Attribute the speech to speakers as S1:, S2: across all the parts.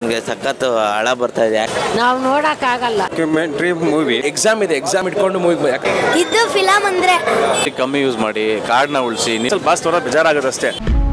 S1: ನನಗೆ ಸಖತ್ತು ಹಳ ಬರ್ತಾ ಇದೆ
S2: ನಾವು ನೋಡಕ್ಕಾಗಲ್ಲ
S3: ಡಾಕ್ಯುಮೆಂಟ್ರಿ ಮೂವಿ ಎಕ್ಸಾಮ್ ಇದೆ ಎಕ್ಸಾಮ್ ಇಟ್ಕೊಂಡು ಮೂವಿ
S4: ಇದು ಫಿಲಮ್ ಅಂದ್ರೆ
S3: ಕಮ್ಮಿ ಯೂಸ್ ಮಾಡಿ ಕಾರ್ಡ್ನ ಉಳಿಸಿ ಸ್ವಲ್ಪ ಬಾಸ್ ನೋಡೋದು ಬೇಜಾರಾಗುತ್ತೆ ಅಷ್ಟೇ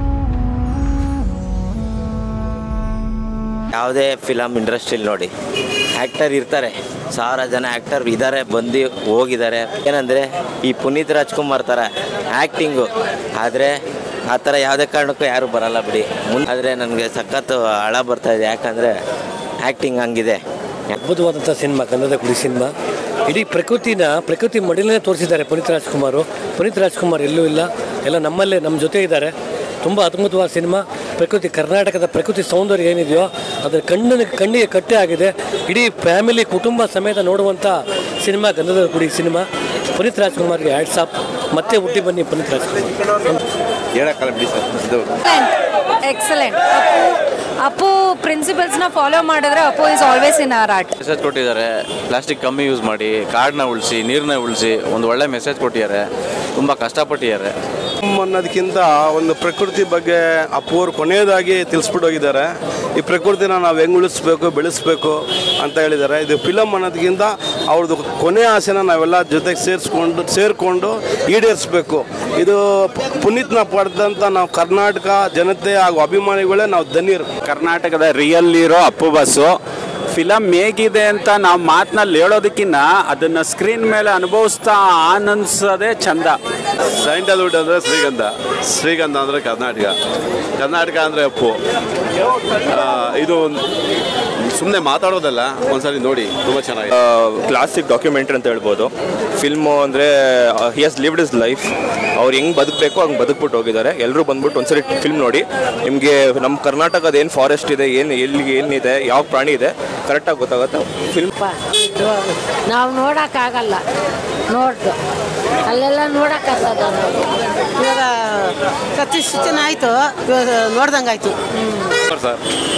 S1: ಯಾವುದೇ ಫಿಲಮ್ ಇಂಡಸ್ಟ್ರಿಲಿ ನೋಡಿ ಆ್ಯಕ್ಟರ್ ಇರ್ತಾರೆ ಸಾವಿರ ಜನ ಆ್ಯಕ್ಟರ್ ಇದ್ದಾರೆ ಬಂದು ಹೋಗಿದ್ದಾರೆ ಏನಂದರೆ ಈ ಪುನೀತ್ ರಾಜ್ಕುಮಾರ್ ಥರ ಆ್ಯಕ್ಟಿಂಗು ಆದರೆ ಆ ಥರ ಯಾವುದೇ ಕಾರಣಕ್ಕೂ ಯಾರೂ ಬರಲ್ಲ ಬಿಡಿ ಮುಂದೆ ಆದರೆ ನನಗೆ ಸಖತ್ತು ಹಳ ಬರ್ತಾ ಇದೆ ಯಾಕಂದರೆ ಆ್ಯಕ್ಟಿಂಗ್ ಹಂಗಿದೆ
S5: ಅದ್ಭುತವಾದಂಥ ಸಿನಿಮಾ ಕನ್ನಡ ಗುಡಿ ಸಿನಿಮಾ ಇಡೀ ಪ್ರಕೃತಿನ ಪ್ರಕೃತಿ ಮಡಿಲೇ ತೋರಿಸಿದ್ದಾರೆ ಪುನೀತ್ ರಾಜ್ಕುಮಾರು ಪುನೀತ್ ರಾಜ್ಕುಮಾರ್ ಎಲ್ಲೂ ಇಲ್ಲ ಎಲ್ಲ ನಮ್ಮಲ್ಲೇ ನಮ್ಮ ಜೊತೆ ಇದ್ದಾರೆ ತುಂಬ ಅದ್ಭುತವಾದ ಸಿನಿಮಾ ಪ್ರಕೃತಿ ಕರ್ನಾಟಕದ ಪ್ರಕೃತಿ ಸೌಂದರ್ಯ ಏನಿದೆಯೋ ಅದರ ಕಣ್ಣಿನ ಕಣ್ಣಿಗೆ ಕಟ್ಟೆ ಆಗಿದೆ ಇಡೀ ಫ್ಯಾಮಿಲಿ ಕುಟುಂಬ ಸಮೇತ ನೋಡುವಂಥ ಸಿನಿಮಾ ಗಂಧದ ಗುಡಿ ಸಿನಿಮಾ ಪುನೀತ್ ರಾಜ್ಕುಮಾರ್ಗೆ ಹ್ಯಾಟ್ಸ್ ಆಫ್ ಮತ್ತೆ ಹುಟ್ಟಿ ಬನ್ನಿ ಪುನೀತ್ ರಾಜ್ಕುಮಾರ್
S3: ಹೇಳಕ್ಕಲ್ಲ ಬಿಡಿ ಸರ್ ಇದು
S6: ಎಕ್ಸಲೆಂಟ್ ಅಪ್ಪು ಪ್ರಿನ್ಸಿಪಲ್ಸ್ನ ಫಾಲೋ ಮಾಡಿದ್ರೆ Appu is always in our heart
S3: message ಕೊಟ್ಟಿದ್ದಾರೆ ಪ್ಲಾಸ್ಟಿಕ್ ಕಮ್ಮಿ ಯೂಸ್ ಮಾಡಿ ಕಾರ್ಡ್ನ ಉಳಿಸಿ ನೀರನ್ನ ಉಳಿಸಿ ಒಂದು ಒಳ್ಳೆ ಮೆಸೇಜ್ ಕೊಟ್ಟಿದ್ದಾರೆ ತುಂಬ ಕಷ್ಟಪಟ್ಟಿದ್ದಾರೆ
S7: ಅನ್ನೋದಕ್ಕಿಂತ ಒಂದು ಪ್ರಕೃತಿ ಬಗ್ಗೆ ಅಪ್ಪುವರು ಕೊನೆಯದಾಗಿ ತಿಳಿಸ್ಬಿಟ್ಟು ಹೋಗಿದ್ದಾರೆ ಈ ಪ್ರಕೃತಿನ ನಾವು ಹೆಂಗೆ ಉಳಿಸ್ಬೇಕು ಬೆಳೆಸ್ಬೇಕು ಅಂತ ಹೇಳಿದ್ದಾರೆ ಇದು ಫಿಲಮ್ ಅನ್ನೋದಕ್ಕಿಂತ ಅವ್ರದ್ದು ಕೊನೆಯ ಆಸೆನ ನಾವೆಲ್ಲ ಜೊತೆಗೆ ಸೇರಿಸ್ಕೊಂಡು ಸೇರಿಕೊಂಡು ಈಡೇರಿಸ್ಬೇಕು ಇದು ಪ- ಪುನೀತ್ನ ಪಡೆದಂಥ ನಾವು ಕರ್ನಾಟಕ ಜನತೆ ಹಾಗೂ ಅಭಿಮಾನಿಗಳೇ ನಾವು ಧನ್ಯರು
S8: ಕರ್ನಾಟಕದ ರಿಯಲ್ ಇರೋ ಅಪ್ಪು ಬಸ್ಸು ಫಿಲಮ್ ಹೇಗಿದೆ ಅಂತ ನಾವು ಮಾತಿನಲ್ಲಿ ಹೇಳೋದಕ್ಕಿಂತ ಅದನ್ನ ಸ್ಕ್ರೀನ್ ಮೇಲೆ ಅನುಭವಿಸ್ತಾ ಆನಂದಿಸೋದೇ ಚಂದ
S7: ಸ್ಯಾಂಡಲ್ವುಡ್ ಅಂದರೆ ಶ್ರೀಗಂಧ ಶ್ರೀಗಂಧ ಅಂದರೆ ಕರ್ನಾಟಕ ಕರ್ನಾಟಕ ಅಂದರೆ ಅಪ್ಪು ಆ, ಇದು ಸುಮ್ಮನೆ ಮಾತಾಡೋದಲ್ಲ ಒಂದ್ಸರಿ ನೋಡಿ ತುಂಬ ಚೆನ್ನಾಗಿದೆ
S9: ಕ್ಲಾಸಿಕ್ ಡಾಕ್ಯುಮೆಂಟ್ರಿ ಅಂತ ಹೇಳ್ಬೋದು ಫಿಲ್ಮು ಅಂದರೆ ಹಿ ಹಸ್ ಲಿವ್ಡ್ ಇಸ್ ಲೈಫ್ ಅವ್ರು ಹೆಂಗೆ ಬದುಕಬೇಕು ಹಂಗೆ ಬದುಕ್ಬಿಟ್ಟು ಹೋಗಿದ್ದಾರೆ ಎಲ್ಲರೂ ಬಂದ್ಬಿಟ್ಟು ಒಂದ್ಸರಿ ಫಿಲ್ಮ್ ನೋಡಿ ನಿಮಗೆ ನಮ್ಮ ಕರ್ನಾಟಕದ ಏನು ಫಾರೆಸ್ಟ್ ಇದೆ ಏನು ಎಲ್ಲಿಗೆ ಏನಿದೆ ಯಾವ ಪ್ರಾಣಿ ಇದೆ ಕರೆಕ್ಟಾಗಿ ಗೊತ್ತಾಗುತ್ತೆ ಫಿಲ್ಮ್
S2: ನಾವು ನೋಡಕ್ಕಾಗಲ್ಲ ನೋಡ್ದು ಅಲ್ಲೆಲ್ಲ ನೋಡಕ್ಕಾಗದ ನಾವು
S10: ಇವಾಗ ಕತ್ತಿ ಸೂಚನೆ ಆಯಿತು ಇವಾಗ ನೋಡ್ದಂಗಾಯ್ತು
S3: ಸರ್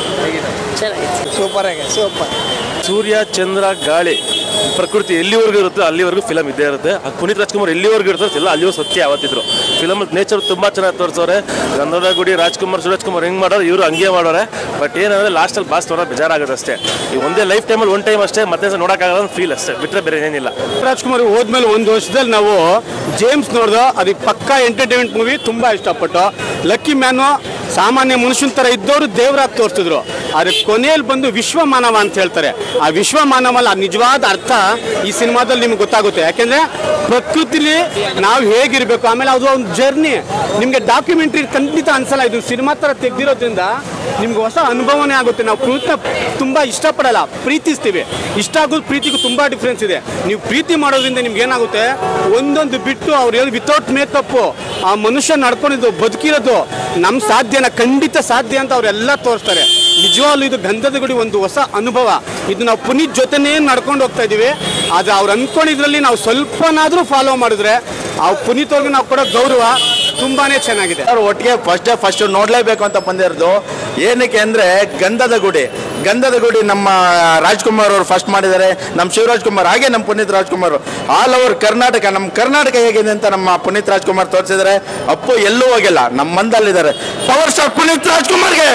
S5: ಸೂಪರ್ ಆಗಿ ಸೂಪರ್
S3: ಸೂರ್ಯ ಚಂದ್ರ ಗಾಳಿ ಪ್ರಕೃತಿ ಎಲ್ಲಿವರೆಗೂ ಇರುತ್ತೆ ಅಲ್ಲಿವರೆಗೂ ಫಿಲಮ್ ಇದ್ದೇ ಇರುತ್ತೆ ಆ ಪುನೀತ್ ರಾಜ್ಕುಮಾರ್ ಎಲ್ಲಿವರೆಗೂ ಇರ್ತಾರೆ ಎಲ್ಲ ಅಲ್ಲಿಯೂ ಸತ್ಯ ಯಾವತ್ತಿದ್ರು ಫಿಲಮ್ ನೇಚರ್ ತುಂಬಾ ಚೆನ್ನಾಗಿ ತೋರಿಸೋರೆ ಗಂಧದ ಗುಡಿ ರಾಜ್ಕುಮಾರ್ ಸುರೇಶ್ ಕುಮಾರ್ ಹೆಂಗ್ ಮಾಡೋರು ಇವರು ಹಂಗೆ ಮಾಡೋರೆ ಬಟ್ ಏನಂದ್ರೆ ಲಾಸ್ಟಲ್ಲಿ ಬಾಸ್ ನೋಡೋದು ಬೇಜಾರಾಗುತ್ತೆ ಅಷ್ಟೇ ಈ ಒಂದೇ ಲೈಫ್ ಟೈಮಲ್ಲಿ ಒನ್ ಟೈಮ್ ಅಷ್ಟೇ ಮತ್ತೆ ಸಹ ನೋಡೋಕ್ಕಾಗಲ್ಲ ಫೀಲ್ ಅಷ್ಟೇ ಬಿಟ್ಟರೆ ಬೇರೆ ಏನಿಲ್ಲ
S7: ರಾಜ್ಕುಮಾರ್ ಹೋದ್ಮೇಲೆ ಒಂದು ವರ್ಷದಲ್ಲಿ ನಾವು ಜೇಮ್ಸ್ ನೋಡ್ದು ಅದಕ್ಕೆ ಪಕ್ಕಾ ಎಂಟರ್ಟೈನ್ಮೆಂಟ್ ಮೂವಿ ತುಂಬಾ ಇಷ್ಟಪಟ್ಟು ಲಕ್ಕಿ ಮ್ಯಾನು ಸಾಮಾನ್ಯ ಮನುಷ್ಯನ ಥರ ಇದ್ದವರು ದೇವರಾಗಿ ತೋರಿಸಿದ್ರು ಆದರೆ ಕೊನೆಯಲ್ಲಿ ಬಂದು ವಿಶ್ವ ಮಾನವ ಅಂತ ಹೇಳ್ತಾರೆ ಆ ವಿಶ್ವ ಮಾನವಲ್ಲ ಆ ನಿಜವಾದ ಅರ್ಥ ಈ ಸಿನಿಮಾದಲ್ಲಿ ನಿಮ್ಗೆ ಗೊತ್ತಾಗುತ್ತೆ ಯಾಕೆಂದ್ರೆ ಪ್ರಕೃತಿಲಿ ನಾವು ಹೇಗಿರ್ಬೇಕು ಆಮೇಲೆ ಅದು ಒಂದು ಜರ್ನಿ ನಿಮಗೆ ಡಾಕ್ಯುಮೆಂಟ್ರಿ ಖಂಡಿತ ಅನ್ಸಲ್ಲ ಇದು ಸಿನಿಮಾ ಥರ ತೆಗ್ದಿರೋದ್ರಿಂದ ನಿಮ್ಗೆ ಹೊಸ ಅನುಭವನೇ ಆಗುತ್ತೆ ನಾವು ಪ್ರಕೃತಿನ ತುಂಬ ಇಷ್ಟಪಡಲ್ಲ ಪ್ರೀತಿಸ್ತೀವಿ ಇಷ್ಟ ಆಗೋದು ಪ್ರೀತಿಗೂ ತುಂಬ ಡಿಫ್ರೆನ್ಸ್ ಇದೆ ನೀವು ಪ್ರೀತಿ ಮಾಡೋದ್ರಿಂದ ನಿಮ್ಗೆ ಏನಾಗುತ್ತೆ ಒಂದೊಂದು ಬಿಟ್ಟು ಅವ್ರು ಹೇಳಿ ವಿತೌಟ್ ಮೇಕಪ್ ಆ ಮನುಷ್ಯ ನಡ್ಕೊಂಡಿದ್ದು ಬದುಕಿರೋದು ನಮ್ಮ ಸಾಧ್ಯನ ಖಂಡಿತ ಸಾಧ್ಯ ಅಂತ ಅವರೆಲ್ಲ ತೋರಿಸ್ತಾರೆ ನಿಜವಾಗ್ಲೂ ಇದು ಗಂಧದ ಗುಡಿ ಒಂದು ಹೊಸ ಅನುಭವ ಇದು ನಾವು ಪುನೀತ್ ಜೊತೆನೇ ನಡ್ಕೊಂಡು ಹೋಗ್ತಾ ಇದೀವಿ ಆದರೆ ಅವ್ರು ಅನ್ಕೊಂಡಿದ್ರಲ್ಲಿ ನಾವು ಸ್ವಲ್ಪನಾದರೂ ಫಾಲೋ ಮಾಡಿದ್ರೆ ಆ ಪುನೀತ್ ಅವ್ರಿಗೆ ನಾವು ಕೊಡೋ ಗೌರವ ತುಂಬಾನೇ ಚೆನ್ನಾಗಿದೆ
S9: ಅವ್ರು ಒಟ್ಟಿಗೆ ಫಸ್ಟ್ ಡೇ ಫಸ್ಟ್ ನೋಡಲೇಬೇಕು ಅಂತ ಬಂದಿರೋದು ಏನಕ್ಕೆ ಅಂದರೆ ಗಂಧದ ಗುಡಿ ಗಂಧದ ಗುಡಿ ನಮ್ಮ ರಾಜ್ಕುಮಾರ್ ಅವರು ಫಸ್ಟ್ ಮಾಡಿದ್ದಾರೆ ನಮ್ಮ ಶಿವರಾಜ್ ಕುಮಾರ್ ಹಾಗೆ ನಮ್ಮ ಪುನೀತ್ ರಾಜ್ಕುಮಾರ್ ಆಲ್ ಓವರ್ ಕರ್ನಾಟಕ ನಮ್ಮ ಕರ್ನಾಟಕ ಹೇಗಿದೆ ಅಂತ ನಮ್ಮ ಪುನೀತ್ ರಾಜ್ಕುಮಾರ್ ತೋರಿಸಿದ್ದಾರೆ ಅಪ್ಪು ಎಲ್ಲೂ ಹೋಗಿಲ್ಲ ನಮ್ಮ ಮಂದಲ್ಲಿದ್ದಾರೆ ಪವರ್ ಸ್ಟಾರ್ ಪುನೀತ್ ರಾಜ್ಕುಮಾರ್ಗೆ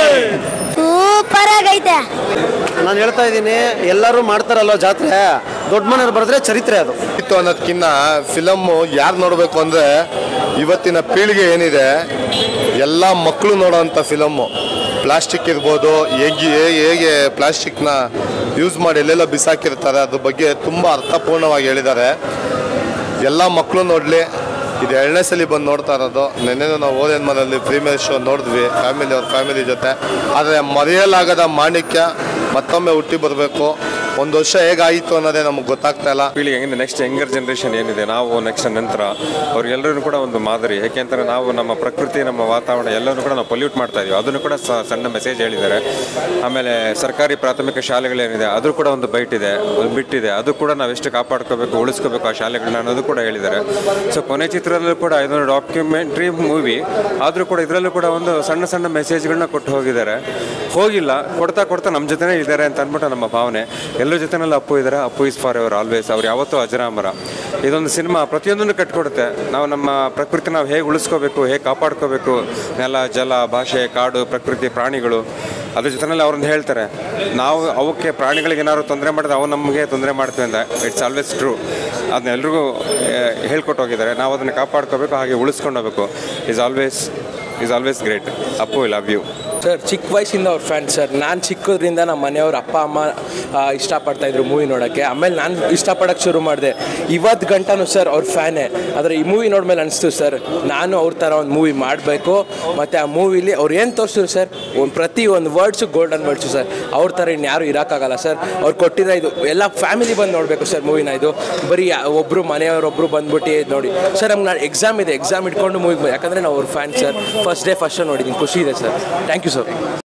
S4: ಸೂಪರ್ ಆಗೈತೆ
S5: ನಾನು ಹೇಳ್ತಾ ಇದ್ದೀನಿ ಎಲ್ಲರೂ ಮಾಡ್ತಾರಲ್ವ ಜಾತ್ರೆ ದೊಡ್ಡ ಮನೆಯವ್ರು ಬರೆದ್ರೆ ಚರಿತ್ರೆ ಅದು
S11: ಇತ್ತು ಅನ್ನೋದಕ್ಕಿಂತ ಫಿಲಮ್ಮು ಯಾರು ನೋಡಬೇಕು ಅಂದರೆ ಇವತ್ತಿನ ಪೀಳಿಗೆ ಏನಿದೆ ಎಲ್ಲ ಮಕ್ಕಳು ನೋಡೋವಂಥ ಫಿಲಮ್ಮು ಪ್ಲಾಸ್ಟಿಕ್ ಇರ್ಬೋದು ಹೇಗೆ ಹೇಗೆ ಪ್ಲಾಸ್ಟಿಕ್ನ ಯೂಸ್ ಮಾಡಿ ಎಲ್ಲೆಲ್ಲ ಬಿಸಾಕಿರ್ತಾರೆ ಅದ್ರ ಬಗ್ಗೆ ತುಂಬ ಅರ್ಥಪೂರ್ಣವಾಗಿ ಹೇಳಿದ್ದಾರೆ ಎಲ್ಲ ಮಕ್ಕಳು ನೋಡಲಿ ಇದು ಎರಡನೇ ಸಲ ಬಂದು ನೋಡ್ತಾ ಇರೋದು ನೆನ್ನೆನೂ ನಾವು ಓದೇನ್ ಮನೆಯಲ್ಲಿ ಪ್ರೀಮಿಯರ್ ಶೋ ನೋಡಿದ್ವಿ ಫ್ಯಾಮಿಲಿ ಅವ್ರ ಫ್ಯಾಮಿಲಿ ಜೊತೆ ಆದರೆ ಮರೆಯಲಾಗದ ಮಾಣಿಕ್ಯ ಮತ್ತೊಮ್ಮೆ ಹುಟ್ಟಿ ಬರಬೇಕು ಒಂದು ವರ್ಷ ಹೇಗಾಯಿತು ಅನ್ನೋದೇ ನಮಗೆ ಗೊತ್ತಾಗ್ತಾ ಇಲ್ಲ
S3: ಪೀಳಿಗೆ ಹೆಂಗಿದೆ ನೆಕ್ಸ್ಟ್ ಯಂಗರ್ ಜನ್ರೇಷನ್ ಏನಿದೆ ನಾವು ನೆಕ್ಸ್ಟ್ ನಂತರ ಅವ್ರಿಗೆಲ್ಲರೂ ಕೂಡ ಒಂದು ಮಾದರಿ ಯಾಕೆಂತಾರೆ ನಾವು ನಮ್ಮ ಪ್ರಕೃತಿ ನಮ್ಮ ವಾತಾವರಣ ಎಲ್ಲನೂ ಕೂಡ ನಾವು ಪೊಲ್ಯೂಟ್ ಮಾಡ್ತಾ ಇದೀವಿ ಅದನ್ನು ಕೂಡ ಸ- ಸಣ್ಣ ಮೆಸೇಜ್ ಹೇಳಿದ್ದಾರೆ ಆಮೇಲೆ ಸರ್ಕಾರಿ ಪ್ರಾಥಮಿಕ ಶಾಲೆಗಳೇನಿದೆ ಅದು ಕೂಡ ಒಂದು ಬೈಟ್ ಇದೆ ಒಂದು ಬಿಟ್ಟಿದೆ ಅದು ಕೂಡ ನಾವು ಎಷ್ಟು ಕಾಪಾಡ್ಕೋಬೇಕು ಉಳಿಸ್ಕೋಬೇಕು ಆ ಶಾಲೆಗಳನ್ನ ಅನ್ನೋದು ಕೂಡ ಹೇಳಿದ್ದಾರೆ ಸೊ ಕೊನೆ ಚಿತ್ರದಲ್ಲೂ ಕೂಡ ಇದೊಂದು ಡಾಕ್ಯುಮೆಂಟ್ರಿ ಮೂವಿ ಆದರೂ ಕೂಡ ಇದರಲ್ಲೂ ಕೂಡ ಒಂದು ಸಣ್ಣ ಸಣ್ಣ ಮೆಸೇಜ್ಗಳನ್ನ ಕೊಟ್ಟು ಹೋಗಿದ್ದಾರೆ ಹೋಗಿಲ್ಲ ಕೊಡ್ತಾ ಕೊಡ್ತಾ ನಮ್ಮ ಜೊತೆನೇ ಇದ್ದಾರೆ ಅಂತ ಅಂದ್ಬಿಟ್ಟು ನಮ್ಮ ಭಾವನೆ ಎಲ್ಲರ ಜೊತೆನಲ್ಲಿ ಅಪ್ಪು ಇದ್ದಾರೆ Appu is forever always ಅವ್ರು ಯಾವತ್ತೂ ಅಜರಾಮರ ಇದೊಂದು ಸಿನಿಮಾ ಪ್ರತಿಯೊಂದನ್ನು ಕಟ್ಕೊಡುತ್ತೆ ನಾವು ನಮ್ಮ ಪ್ರಕೃತಿ ನಾವು ಹೇಗೆ ಉಳಿಸ್ಕೋಬೇಕು ಹೇಗೆ ಕಾಪಾಡ್ಕೋಬೇಕು ನೆಲ ಜಲ ಭಾಷೆ ಕಾಡು ಪ್ರಕೃತಿ ಪ್ರಾಣಿಗಳು ಅದ್ರ ಜೊತೆನಲ್ಲಿ ಅವ್ರನ್ನ ಹೇಳ್ತಾರೆ ನಾವು ಅವಕ್ಕೆ ಪ್ರಾಣಿಗಳಿಗೆ ಏನಾದ್ರು ತೊಂದರೆ ಮಾಡಿದ್ರೆ ಅವು ನಮಗೆ ತೊಂದರೆ ಮಾಡ್ತೀವಿ ಅಂತ ಇಟ್ಸ್ ಆಲ್ವೇಸ್ ಟ್ರೂ ಅದನ್ನ ಎಲ್ರಿಗೂ ಹೇಳ್ಕೊಟ್ಟು ಹೋಗಿದ್ದಾರೆ ನಾವು ಅದನ್ನು ಕಾಪಾಡ್ಕೋಬೇಕು ಹಾಗೆ ಉಳಿಸ್ಕೊಂಡು ಹೋಗ್ಬೇಕು is always is always great Appu I love you
S12: sir ಚಿಕ್ಕ ವಯಸ್ಸಿಂದ ಅವ್ರ ಫ್ಯಾನ್ ಸರ್ ನಾನು ಚಿಕ್ಕದ್ರಿಂದ ನಮ್ಮ ಮನೆಯವ್ರ ಅಪ್ಪ ಅಮ್ಮ ಆ, ಇಷ್ಟಪಡ್ತಾ ಇದ್ರು ಮೂವಿ ನೋಡೋಕ್ಕೆ ಆಮೇಲೆ ನಾನು ಇಷ್ಟಪಡೋಕ್ಕೆ ಶುರು ಮಾಡಿದೆ ಇವತ್ತು ಗಂಟನೂ ಸರ್ ಅವ್ರ ಫ್ಯಾನೇ ಆದರೆ ಈ ಮೂವಿ ನೋಡ್ಮೇಲೆ ಅನಿಸ್ತು ಸರ್ ನಾನು ಅವ್ರ ಥರ ಒಂದು ಮೂವಿ ಮಾಡಬೇಕು ಮತ್ತು ಆ ಮೂವಿಲಿ ಅವ್ರು ಏನು ತೋರಿಸಿದ್ರು ಸರ್ ಒಂದು ಪ್ರತಿ ಒಂದು ವರ್ಡ್ಸು ಗೋಲ್ಡನ್ ವರ್ಡ್ಸು ಸರ್ ಅವ್ರ ಥರ ಇನ್ಯಾರು ಇರೋಕ್ಕಾಗಲ್ಲ ಸರ್ ಅವ್ರು ಕೊಟ್ಟಿರೋ ಇದು ಎಲ್ಲ ಫ್ಯಾಮಿಲಿ ಬಂದು ನೋಡಬೇಕು ಸರ್ ಮೂವಿನ ಇದು ಬರೀ ಯಾ- ಒಬ್ರು ಮನೆಯವರೊಬ್ಬರು ಬಂದ್ಬಿಟ್ಟು ನೋಡಿ ಸರ್ ನಮ್ಗೆ ನಾಳೆ ಎಕ್ಸಾಮ್ ಇದೆ ಎಕ್ಸಾಮ್ ಇಟ್ಕೊಂಡು ಮೂವಿ ಯಾಕಂದರೆ ನಾವು ಅವ್ರ fan sir first day first ನೋಡಿದ್ದೀನಿ ಖುಷಿ ಇದೆ ಸರ್ ಥ್ಯಾಂಕ್ ಯು ಸರ್